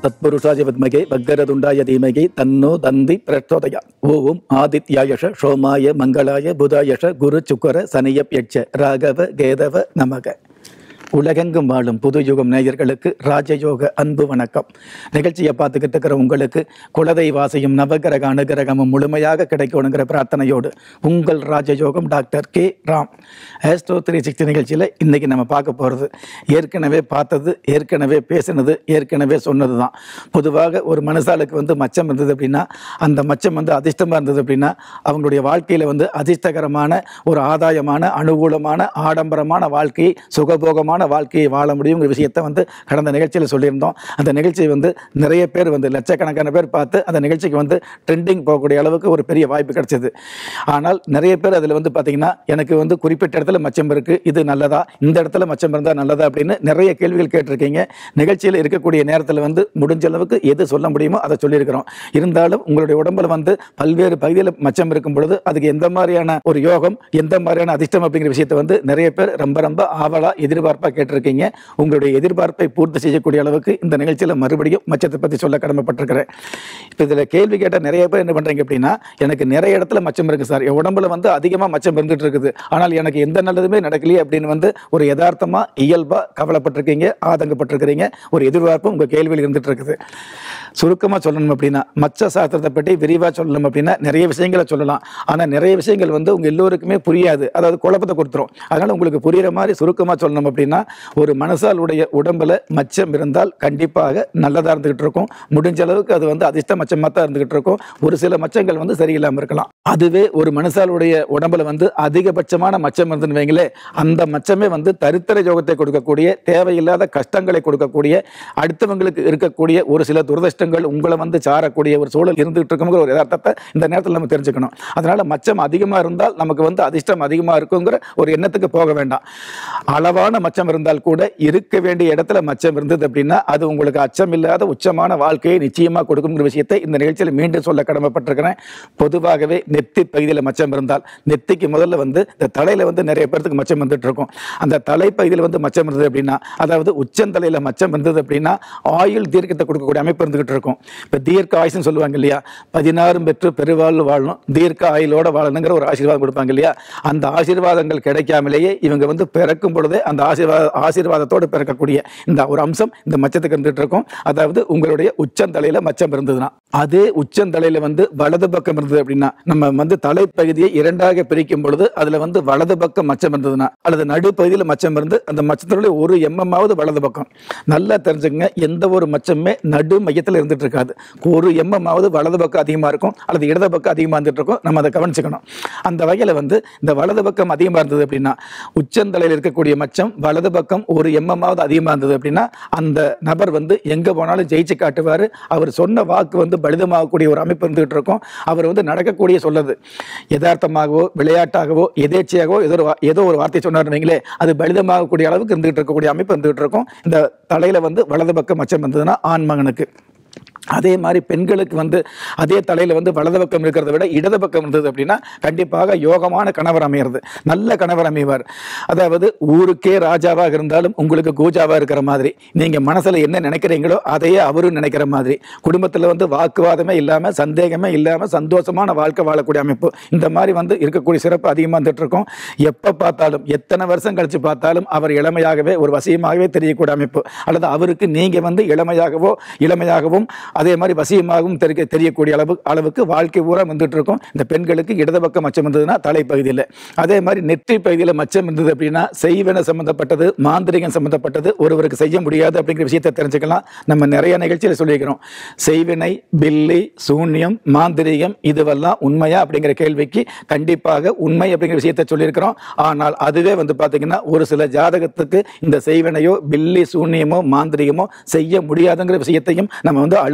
தத்புருஷாய வித்மகே வக்கரதுண்டாய தீமகி தன்னோ தந்தி பிரச்சோதயா ஓம் ஆதித்யாயஷ சோமாய மங்களாய புதாயஷ குரு சுக்கர சனியப் யட்ச ராகவ கேதவ நமக உலகெங்கும் வாழும் புது யுகம் நேயர்களுக்கு ராஜயோக அன்பு வணக்கம் நிகழ்ச்சியை பார்த்துக்கிட்டு இருக்கிற உங்களுக்கு குலதை வாசியும் நவகிரக அனுகிரகமும் முழுமையாக கிடைக்கணுங்கிற பிரார்த்தனையோடு உங்கள் Rajayogam doctor K Ram astro three sixty நிகழ்ச்சியில் இன்றைக்கி நம்ம பார்க்க போகிறது ஏற்கனவே பார்த்தது ஏற்கனவே பேசினது ஏற்கனவே சொன்னது தான் பொதுவாக ஒரு மனுஷாளுக்கு வந்து மச்சம் இருந்தது அப்படின்னா அந்த மச்சம் வந்து அதிர்ஷ்டமாக இருந்தது அப்படின்னா அவங்களுடைய வாழ்க்கையில் வந்து அதிர்ஷ்டகரமான ஒரு ஆதாயமான அனுகூலமான ஆடம்பரமான வாழ்க்கையை சுகபோகமான வாழ்க்கையை வாழ முடியுங்கிற விஷயத்தை வந்து கடந்த நிகழ்ச்சியில் சொல்லியிருந்தோம் அந்த நிகழ்ச்சியை வந்து நிறைய பேர் வந்து லட்சக்கணக்கான பேர் பார்த்து அந்த நிகழ்ச்சிக்கு வந்து ட்ரெண்டிங் போகக்கூடிய அளவுக்கு ஒரு பெரிய வாய்ப்பு கிடைச்சது ஆனால் நிறைய பேர் அதில் வந்து பார்த்தீங்கன்னா எனக்கு வந்து குறிப்பிட்ட இடத்துல மச்சம் இருக்குது இது நல்லதா இந்த இடத்துல மச்சம் இருந்தால் நல்லதா அப்படின்னு நிறைய கேள்விகள் கேட்டிருக்கீங்க நிகழ்ச்சியில் இருக்கக்கூடிய நேரத்தில் வந்து முடிஞ்ச அளவுக்கு எது சொல்ல முடியுமோ அதை சொல்லியிருக்கிறோம் இருந்தாலும் உங்களுடைய உடம்புல வந்து பல்வேறு பகுதியில் மச்சம் இருக்கும் பொழுது அதுக்கு எந்த மாதிரியான ஒரு யோகம் எந்த மாதிரியான அதிர்ஷ்டம் அப்படிங்கிற விஷயத்தை வந்து நிறைய பேர் ரொம்ப ரொம்ப ஆவலாக எதிர்பார்ப்பாக கேட்டிருக்கீங்க உங்களுடைய எதிர்பார்ப்பை பூர்த்தி செய்யக்கூடிய அளவுக்கு இந்த நிகழ்ச்சியில் மறுபடியும் மச்சத்தை பற்றி சொல்ல கடமைப்பட்டிருக்கிறேன் இப்போ இதில் கேள்வி கேட்ட நிறைய பேர் என்ன பண்ணுறீங்க அப்படின்னா எனக்கு நிறைய இடத்துல மச்சம் இருக்குது சார் என் உடம்புல வந்து அதிகமாக மச்சம் இருந்துட்டு இருக்குது ஆனால் எனக்கு எந்த நல்லதுமே நடக்கலையே அப்படின்னு வந்து ஒரு யதார்த்தமாக இயல்பாக கவலைப்பட்டிருக்கீங்க ஆதங்கப்பட்டிருக்கிறீங்க ஒரு எதிர்பார்ப்பும் உங்கள் கேள்வியில் இருந்துட்டு இருக்குது சுருக்கமாக சொல்லணும் அப்படின்னா மச்ச சாஸ்திரத்தை பற்றி விரிவாக சொல்லணும் அப்படின்னா நிறைய விஷயங்களை சொல்லலாம் ஆனால் நிறைய விஷயங்கள் வந்து உங்கள் எல்லோருக்குமே புரியாது அதாவது குழப்பத்தை கொடுத்துரும் அதனால் உங்களுக்கு புரிகிற மாதிரி சுருக்கமாக சொல்லணும் அப்படின்னா ஒரு மனசாலுடைய உடம்புல மச்சம் இருந்தால் கண்டிப்பாக நல்லதாக இருந்துகிட்டு இருக்கும் முடிஞ்ச அளவுக்கு அது வந்து அதிர்ஷ்ட மச்சமாக தான் இருந்துகிட்டு இருக்கும் ஒரு சில மச்சங்கள் வந்து சரியில்லாமல் இருக்கலாம் அதுவே ஒரு மனசாலுடைய உடம்புல வந்து அதிகபட்சமான மச்சம் இருந்துன்னு வைங்களே அந்த மச்சமே வந்து தரித்திர யோகத்தை கொடுக்கக்கூடிய தேவையில்லாத கஷ்டங்களை கொடுக்கக்கூடிய அடுத்தவங்களுக்கு இருக்கக்கூடிய ஒரு சில துரதிர்ஷ்டங்கள் உங்களை வந்து சாரக்கூடிய ஒரு சூழல் இருந்துகிட்டு இருக்குங்கிற ஒரு யதார்த்தத்தை இந்த நேரத்தில் நம்ம தெரிஞ்சுக்கணும் அதனால மச்சம் அதிகமாக இருந்தால் நமக்கு வந்து அதிர்ஷ்டம் அதிகமாக இருக்குங்கிற ஒரு எண்ணத்துக்கு போக வேண்டாம் அளவான மச்சம் இருந்தால் கூட இருக்க வேண்டிய இடத்துல மச்சம் இருந்தது அப்படின்னா அது உங்களுக்கு அச்சம் இல்லாத உச்சமான வாழ்க்கையை நிச்சயமாக கொடுக்குங்கிற விஷயத்தை இந்த நிகழ்ச்சியில் மீண்டும் சொல்ல கடமைப்பட்டிருக்கிறேன் பொதுவாகவே நெத்தி பகுதியில் மச்சம் இருந்தால் நெத்திக்கு முதல்ல வந்து இந்த தலையில் வந்து நிறைய பேர்த்துக்கு மச்சம் வந்துட்டு இருக்கும் அந்த தலைப்பகுதியில் வந்து மச்சம் இருந்தது அப்படின்னா அதாவது உச்சந்தலையில் மச்சம் இருந்தது அப்படின்னா ஆயுள் தீர்க்கத்தை கொடுக்கக்கூடிய அமைப்பு இருந்துகிட்டு இருக்கும் இப்போ தீர்க்க ஆயுசுன்னு சொல்லுவாங்க இல்லையா பதினாறும் பெற்று பெருவாழ்வு வாழணும் தீர்க்க ஆயுளோட வாழணுங்கிற ஒரு ஆசீர்வாதம் கொடுப்பாங்க இல்லையா அந்த ஆசீர்வாதங்கள் கிடைக்காமலேயே இவங்க வந்து பிறக்கும் பொழுதே அந்த ஆசீர்வாத ஆசீர்வாதத்தோடு பிறக்கக்கூடிய இந்த ஒரு அம்சம் இந்த மச்சத்துக்கு இருந்துட்டு இருக்கும் அதாவது உங்களுடைய உச்சந்தலையில மச்சம் இருந்ததுன்னா அதே உச்சந்தலையில வந்து வலது பக்கம் இருந்தது அப்படின்னா நம்ம வந்து தலைப்பகுதியை இரண்டாக பிரிக்கும் பொழுது அதுல வந்து வலது பக்கம் மச்சம் இருந்ததுன்னா அல்லது நடுப்பகுதியில் மச்சம் இருந்து அந்த மச்சத்தினுடைய ஒரு எம்எம்மாவது வலது பக்கம் நல்லா தெரிஞ்சுக்கங்க எந்த ஒரு மச்சமே நடு மையத்தில் இருந்துட்டு இருக்காது ஒரு எம்எம்மாவது வலது பக்கம் அதிகமாக இருக்கும் அல்லது இடது பக்கம் அதிகமாக இருந்துட்டு இருக்கும் நம்ம அதை கவனிச்சுக்கணும் அந்த வகையில் வந்து இந்த வலது பக்கம் அதிகமாக இருந்தது அப்படின்னா உச்சந்தலையில் இருக்கக்கூடிய மச்சம் வலது பக்கம் ஒரு எம்எம்மாவது அதிகமாக இருந்தது அப்படின்னா அந்த நபர் வந்து எங்கே போனாலும் ஜெயிச்சு காட்டுவார் அவர் சொன்ன வாக்கு வந்து பலிதமாகக்கூடிய ஒரு அமைப்பு இருந்துகிட்டு இருக்கும் அவர் வந்து நடக்கக்கூடிய சொல்லுது யதார்த்தமாகவோ விளையாட்டாகவோ எதேச்சையாகவோ ஏதோ ஒரு வா- ஏதோ ஒரு வார்த்தை சொன்னார் வைங்களே அது பலிதமாகக்கூடிய அளவுக்கு இருந்துகிட்டு இருக்கக்கூடிய அமைப்பு இருந்துகிட்டு இருக்கும் இந்த தலையில வந்து வலது பக்கம் மச்சம் இருந்ததுன்னா ஆண் மகனுக்கு அதே மாதிரி பெண்களுக்கு வந்து அதே தலையில் வந்து வலது பக்கம் இருக்கிறத விட இடது பக்கம் இருந்தது அப்படின்னா கண்டிப்பாக யோகமான கணவர் அமையிறது நல்ல கணவர் அமைவார் அதாவது ஊருக்கே ராஜாவாக இருந்தாலும் உங்களுக்கு கூஜாவாக இருக்கிற மாதிரி நீங்கள் மனசில் என்ன நினைக்கிறீங்களோ அதையே அவரும் நினைக்கிற மாதிரி குடும்பத்தில் வந்து வாக்குவாதமே இல்லாமல் சந்தேகமே இல்லாமல் சந்தோஷமான வாழ்க்கை வாழக்கூடிய அமைப்பு இந்த மாதிரி வந்து இருக்கக்கூடிய சிறப்பு அதிகமாக வந்துட்டு இருக்கும் எப்போ பார்த்தாலும் எத்தனை வருஷம் கழிச்சு பார்த்தாலும் அவர் இளமையாகவே ஒரு வசியமாகவே தெரியக்கூடிய அமைப்பு அல்லது அவருக்கு நீங்கள் வந்து இளமையாகவோ இளமையாகவும் அதே மாதிரி வசியமாகவும் தெரிய தெரியக்கூடிய அளவு அளவுக்கு வாழ்க்கை பூரா வந்துட்டு இருக்கும் இந்த பெண்களுக்கு இடது பக்கம் மச்சம் இருந்ததுன்னா தலைப்பகுதியில் அதே மாதிரி நெற்றி பகுதியில் மச்சம் இருந்தது அப்படின்னா செய்வன சம்பந்தப்பட்டது மாந்திரிகம் சம்பந்தப்பட்டது ஒருவருக்கு செய்ய முடியாது அப்படிங்கிற விஷயத்தை தெரிஞ்சுக்கலாம் நம்ம நிறைய நிகழ்ச்சியில் சொல்லியிருக்கிறோம் செய்வினை பில்லி சூன்யம் மாந்திரிகம் இதுவெல்லாம் உண்மையா அப்படிங்கிற கேள்விக்கு கண்டிப்பாக உண்மை அப்படிங்கிற விஷயத்தை சொல்லியிருக்கிறோம் ஆனால் அதுவே வந்து பார்த்தீங்கன்னா ஒரு சில ஜாதகத்துக்கு இந்த செய்வினையோ பில்லி சூன்யமோ மாந்திரிகமோ செய்ய முடியாதுங்கிற விஷயத்தையும் நம்ம வந்து அழுத்த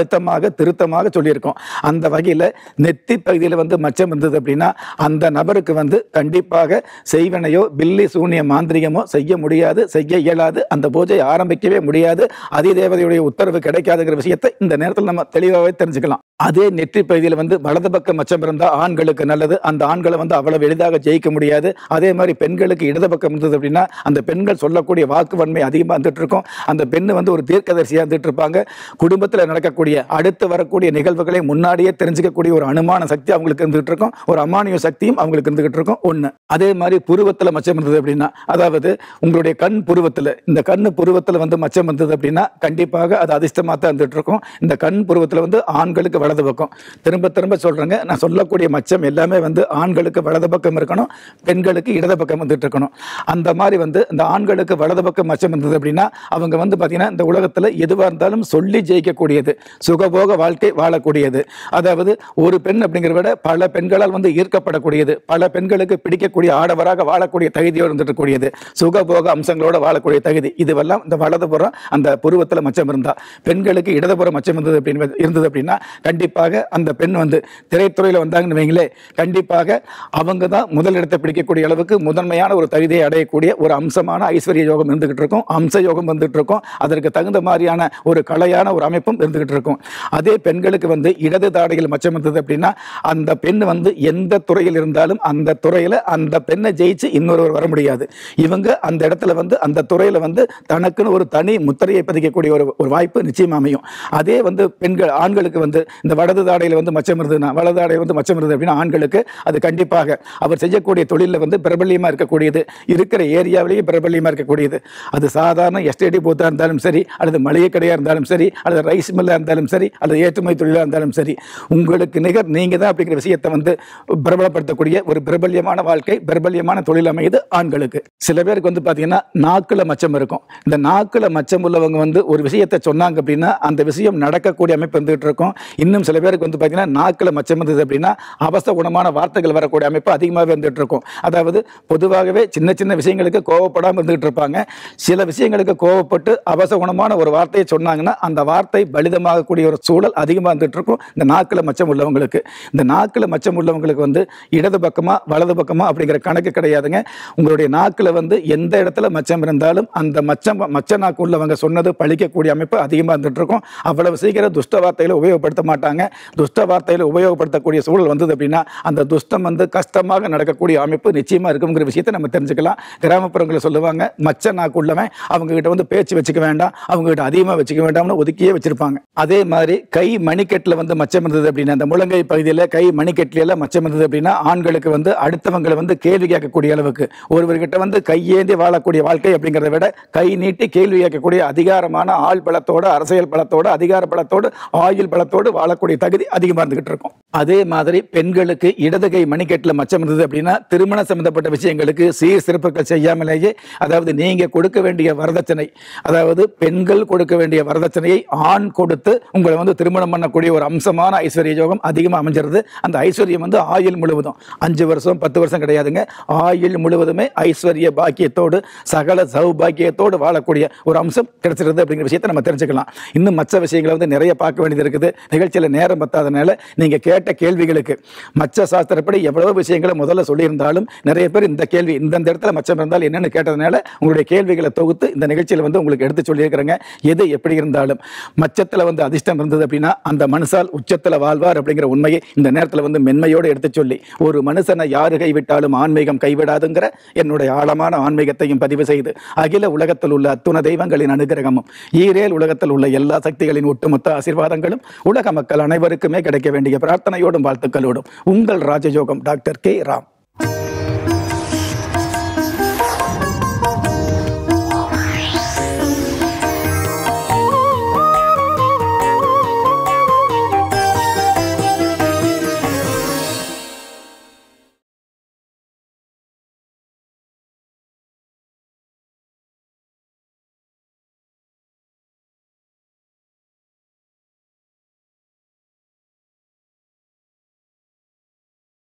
அழுத்தமாக திருத்தமாக சொல்லியிருக்கோம் அந்த வகையில் நெத்தி பகுதியில் வந்து மச்சம் இருந்தது அப்படின்னா அந்த நபருக்கு வந்து கண்டிப்பாக செய்வனையோ பில்லி சூனிய மாந்திரிகமோ செய்ய முடியாது செய்ய இயலாது அந்த பூஜையை ஆரம்பிக்கவே முடியாது அதிதேவதையுடைய உத்தரவு கிடைக்காதுங்கிற விஷயத்தை இந்த நேரத்தில் நம்ம தெளிவாகவே தெரிஞ்சுக்கலாம் அதே நெற்றி பகுதியில் வந்து வலது பக்கம் மச்சம் இருந்தால் ஆண்களுக்கு நல்லது அந்த ஆண்களை வந்து அவ்வளவு எளிதாக ஜெயிக்க முடியாது அதே மாதிரி பெண்களுக்கு இடது பக்கம் இருந்தது அப்படின்னா அந்த பெண்கள் சொல்லக்கூடிய வாக்கு வன்மை அதிகமாக இருந்துட்டு இருக்கும் அந்த பெண்ணு வந்து ஒரு தீர்க்கதரிசியாக இருந்துட்டு இருப்பாங்க குடும்பத்தில் நடக்கக்கூடிய அடுத்து வரக்கூடிய நிகழ்வுகளை முன்னாடியே தெரிஞ்சுக்கக்கூடிய ஒரு அனுமான சக்தி அவங்களுக்கு இருந்துகிட்டு இருக்கும் ஒரு அமானிய சக்தியும் அவங்களுக்கு இருந்துகிட்டு இருக்கும் ஒன்று அதே மாதிரி புருவத்தில் மச்சம் இருந்தது அப்படின்னா அதாவது உங்களுடைய கண் புருவத்தில் இந்த கண் புருவத்தில் வந்து மச்சம் இருந்தது அப்படின்னா கண்டிப்பாக அது அதிர்ஷ்டமாக தான் இருந்துட்டு இருக்கும் இந்த கண் புருவத்தில் வந்து ஆண்களுக்கு வலது பக்கம் திரும்ப திரும்ப சொல்றேங்க நான் சொல்லக்கூடிய மச்சம் எல்லாமே வந்து ஆண்களுக்கு வலது பக்கம் இருக்கணும் பெண்களுக்கு இடது பக்கம் வந்துட்டு இருக்கணும் அந்த மாதிரி வந்து இந்த ஆண்களுக்கு வலது பக்கம் மச்சம் இருந்தது அப்படின்னா அவங்க வந்து பார்த்தீங்கன்னா இந்த உலகத்தில் எதுவாக இருந்தாலும் சொல்லி ஜெயிக்கக்கூடியது சுகபோக வாழ்க்கை வாழக்கூடியது அதாவது ஒரு பெண் அப்படிங்கிறத விட பல பெண்களால் வந்து ஈர்க்கப்படக்கூடியது பல பெண்களுக்கு பிடிக்கக்கூடிய ஆடவராக வாழக்கூடிய தகுதியோடு இருந்துட்டு கூடியது சுகபோக அம்சங்களோட வாழக்கூடிய தகுதி இதுவெல்லாம் இந்த வலதுபுறம் அந்த புருவத்தில் மச்சம் இருந்தா பெண்களுக்கு இடதுபுறம் மச்சம் இருந்தது அப்படின்னு இருந்தது அப்படின்னா கண்டிப்பாக அந்த பெண் வந்து திரைத்துறையில் வந்தாங்கன்னு வைங்களே கண்டிப்பாக அவங்க தான் முதலிடத்தை பிடிக்கக்கூடிய அளவுக்கு முதன்மையான ஒரு தகுதியை அடையக்கூடிய ஒரு அம்சமான ஐஸ்வர்ய யோகம் இருந்துகிட்டு இருக்கும் அம்ச யோகம் வந்துட்டு இருக்கும் அதற்கு தகுந்த மாதிரியான ஒரு கலையான ஒரு அமைப்பும் இருந்துகிட்டு இருக்கும் அதே பெண்களுக்கு வந்து இடது தாடையில் மச்சம் இருந்தது அப்படின்னா அந்த பெண் வந்து எந்த துறையில் இருந்தாலும் அந்த துறையில் அந்த பெண்ணை ஜெயிச்சு இன்னொருவர் வர முடியாது இவங்க அந்த இடத்துல வந்து அந்த துறையில் வந்து தனக்குன்னு ஒரு தனி முத்திரையை பதிக்கக்கூடிய ஒரு ஒரு வாய்ப்பு நிச்சயம் அமையும் அதே வந்து பெண்கள் ஆண்களுக்கு வந்து இந்த வலது தாடையில் வந்து மச்சம் இருந்ததுன்னா வலது தாடையில் வந்து மச்சம் இருந்தது அப்படின்னா ஆண்களுக்கு அது கண்டிப்பாக அவர் செய்யக்கூடிய தொழிலில் வந்து பிரபல்யமாக இருக்கக்கூடியது இருக்கிற ஏரியாவிலேயே பிரபல்யமாக இருக்கக்கூடியது அது சாதாரண எஸ்டேடி பூத்தாக இருந்தாலும் சரி அல்லது மளிகை கடையாக இருந்தாலும் சரி அல்லது ரைஸ் மில்லாக இருந்தாலும் சரி அல்லது ஏற்றுமதி தொழிலாக இருந்தாலும் சரி உங்களுக்கு நிகர் நீங்கள் தான் அப்படிங்கிற விஷயத்தை வந்து பிரபலப்படுத்தக்கூடிய ஒரு பிரபல்யமான வாழ்க்கை பிரபல்யமான தொழில் அமையுது ஆண்களுக்கு சில பேருக்கு வந்து பார்த்தீங்கன்னா நாக்குல மச்சம் இருக்கும் இந்த நாக்குல மச்சம் உள்ளவங்க வந்து ஒரு விஷயத்தை சொன்னாங்க அப்படின்னா அந்த விஷயம் நடக்கக்கூடிய அமைப்பு வந்துகிட்டு இருக்கும் இன்னும் சில பேருக்கு வந்து பார்த்தீங்கன்னா நாக்குல மச்சம் இருந்தது அப்படின்னா அவசர குணமான வார்த்தைகள் வரக்கூடிய அமைப்பு அதிகமாகவே வந்துட்டு இருக்கும் அதாவது பொதுவாகவே சின்ன சின்ன விஷயங்களுக்கு கோவப்படாமல் இருந்துகிட்டு இருப்பாங்க சில விஷயங்களுக்கு கோவப்பட்டு அவசர குணமான ஒரு வார்த்தையை சொன்னாங்கன்னா அந்த வார்த்தை பலிதமாகக்கூடிய ஒரு சூழல் அதிகமாக இருந்துட்டு இருக்கும் இந்த நாக்குல மச்சம் உள்ளவங்களுக்கு இந்த நாக்குல மச்சம் உள்ளவங்களுக்கு வந்து இடது பக்கமா வலது பக்கமா அப்படிங்கிற கணக்கு கிடையாதுங்க உங்களுடைய நாக்குல வந்து எந்த இடத்துல மச்சம் இருந்தாலும் அந்த மச்சம் மச்ச நாக்கு உள்ளவங்க சொன்னது பழிக்கக்கூடிய அமைப்பு அதிகமாக இருந்துட்டு இருக்கும் அவ்வளவு சீக்கிரம் துஷ்ட வார்த்தைகளை உபயோகப்படுத்த மாட்டாங்க துஷ்ட வார்த்தைகளை உபயோகப்படுத்தக்கூடிய சூழல் வந்தது அப்படின்னா அந்த துஷ்டம் வந்து கஷ்டமாக நடக்கக்கூடிய அமைப்பு நிச்சயமா இருக்குங்கிற விஷயத்தை நம்ம தெரிஞ்சுக்கலாம் கிராமப்புறங்களில் சொல்லுவாங்க மச்ச நாக்கு உள்ளவன் அவங்க கிட்ட வந்து பேச்சு வச்சுக்க வேண்டாம் அவங்க கிட்ட அதிகமாக வச்சுக்க வேண்டாம்னு ஒதுக்கியே வச்சிருப்பாங்க அதே மாதிரி கை மணிக்கட்டில் வந்து மச்சம் இருந்தது அப்படின்னா அந்த முழங்கை பகுதியில் கை மணிக்கட்டில எல்லாம் மச்சம் இருந்தது அப்படின்னா ஆண்களுக்கு வந்து அடுத்தவங்களை வந்து கேள்வி கேட்கக்கூடிய அளவுக்கு ஒருவர்கிட்ட வந்து கையேந்தி வாழக்கூடிய வாழ்க்கை அப்படிங்கிறத விட கை நீட்டி கேள்வி கேட்கக்கூடிய அதிகாரமான ஆள் பலத்தோட அரசியல் பலத்தோட அதிகார பலத்தோடு ஆயுள் பலத்தோடு வாழக்கூடிய தகுதி அதிகமாக இருந்துகிட்டு இருக்கும் அதே மாதிரி பெண்களுக்கு இடது கை மணிக்கட்டில் மச்சம் இருந்தது அப்படின்னா திருமணம் சம்பந்தப்பட்ட விஷயங்களுக்கு சீர் சிறப்புகள் செய்யாமலேயே அதாவது நீங்க கொடுக்க வேண்டிய வரதட்சணை அதாவது பெண்கள் கொடுக்க வேண்டிய வரதட்சணையை ஆண் கொடுத்து உங்களை வந்து திருமணம் பண்ணக்கூடிய ஒரு அம்சமான ஐஸ்வர்ய யோகம் அதிகமாக அமைஞ்சிருது அந்த ஐஸ்வர்யம் வந்து ஆயுள் முழுவதும் அஞ்சு வருஷம் பத்து வருஷம் கிடையாதுங்க ஆயுள் முழுவதுமே ஐஸ்வர்ய பாக்கியத்தோடு சகல சௌபாக்கியத்தோடு வாழக்கூடிய ஒரு அம்சம் கிடைச்சிருது அப்படிங்கிற விஷயத்தை நம்ம தெரிஞ்சுக்கலாம் இன்னும் மற்ற விஷயங்களை வந்து நிறைய பார்க்க வேண்டியது இருக்குது நிகழ்ச்சியில் நேரம் பத்தாதனால நீங்க கேட்ட கேள்விகளுக்கு மச்ச சாஸ்திரப்படி எவ்வளவு விஷயங்களை முதல்ல சொல்லியிருந்தாலும் நிறைய பேர் இந்த கேள்வி இந்தந்த இடத்துல மச்சம் இருந்தால் என்னன்னு கேட்டதுனால உங்களுடைய கேள்விகளை தொகுத்து இந்த நிகழ்ச்சியில் வந்து உங்களுக்கு எடுத்து சொல்லியிருக்கிறேங்க எது எப்படி இருந்தாலும் மச்சத்தில் வந்து அதிர்ஷ்டம் இருந்தது அப்படின்னா அந்த மனுஷால் உச்சத்தில் வாழ்வார் அப்படிங்கிற உண்மையை இந்த நேரத்தில் வந்து மென்மையோடு எடுத்து சொல்லி ஒரு மனுஷனை யாரு கைவிட்டாலும் ஆன்மீகம் கைவிடாதுங்கிற என்னுடைய ஆழமான ஆன்மீகத்தையும் பதிவு செய்து அகில உலகத்தில் உள்ள அத்துண தெய்வங்களின் அனுகிரகமும் ஈரேல் உலகத்தில் உள்ள எல்லா சக்திகளின் ஒட்டுமொத்த ஆசீர்வாதங்களும் உலக மக்கள் அனைவருக்குமே கிடைக்க வேண்டிய பிரார்த்தனையோடும் வாழ்த்துக்களோடும் உங்கள் ராஜயோகம் டாக்டர் கே ராம்